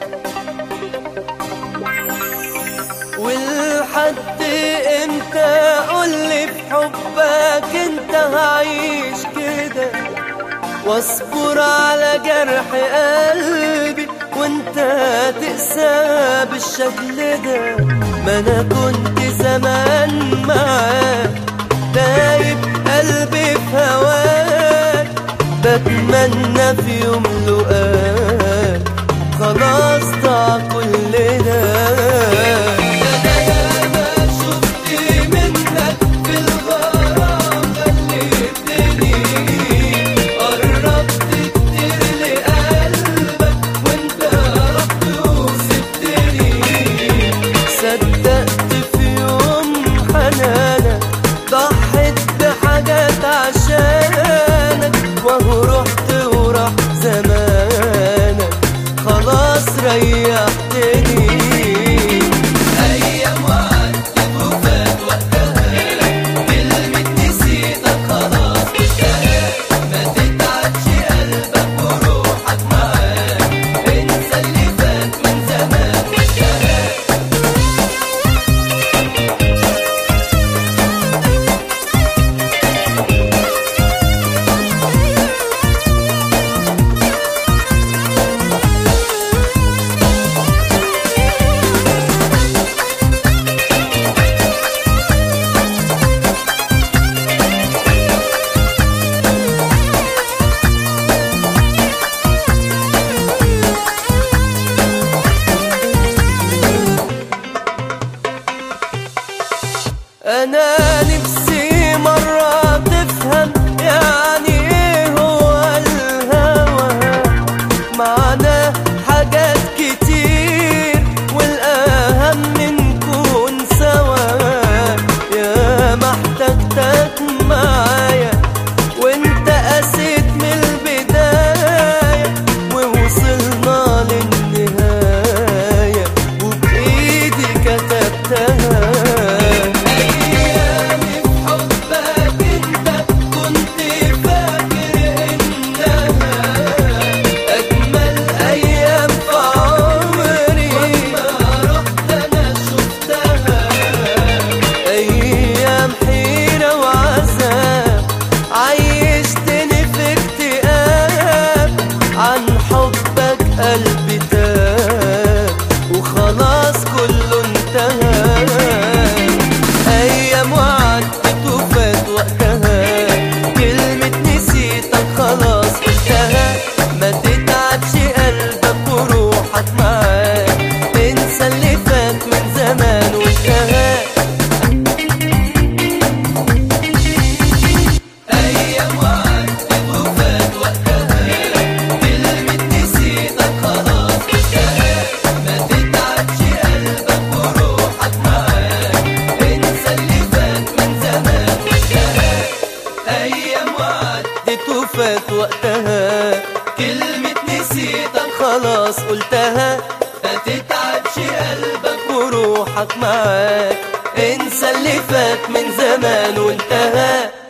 ولحد امتى قولي في حبك انت هعيش كده واصبر على جرح قلبي وانت تقسى بالشكل ده ما انا كنت زمان معاك دايب قلبي في هواك بتمنى في يوم لقاك خلاص ضاع كل ده انا ياما شفت منك في الغرام غلبتني قربت كتير لقلبك وانت رحت وسبتني صدقت في يوم حنانك ضحيت بحاجات عشانك وهو رحت وراح زمانك خلاص ريحتني ايام وعدت وفات وقتها كلمة نسيتك خلاص انتهى ما تتعبش قلبك وروحك معاك انسى اللي فات من زمان وانتهى انا نفسي مرة تفهم يعني ايه هو الهوى معنا حاجات كتير والاهم نكون سوا يا ما احتجتك معايا وانت قسيت من البداية ووصلنا للنهاية وبإيدي كتبتها أيامي في حبك انت كنت فاكر انها أجمل أيام في عمري وما رحت أنا شفتها أيام حيرة وعذاب عيشتني في اكتئاب عن حبك قلبي تاب وخلاص كله انتهى أيام وعدت وفات وقتها كلمة نسيتك خلاص انتهى ما تتعبش قلبك وروحك معاك انسى اللي فات من زمان وانتهى أيام وعدت وفات وقتها كلمة نسيتك خلاص انتهى ما تتعبش قلبك وروحك معاك انسى اللي فات من زمان وانتهى أيام وعدت وفات وقتها كلمة نسيتك خلاص قلتها ما تتعبش قلبك وروحك معاك انسى اللي فات من زمان وانتهى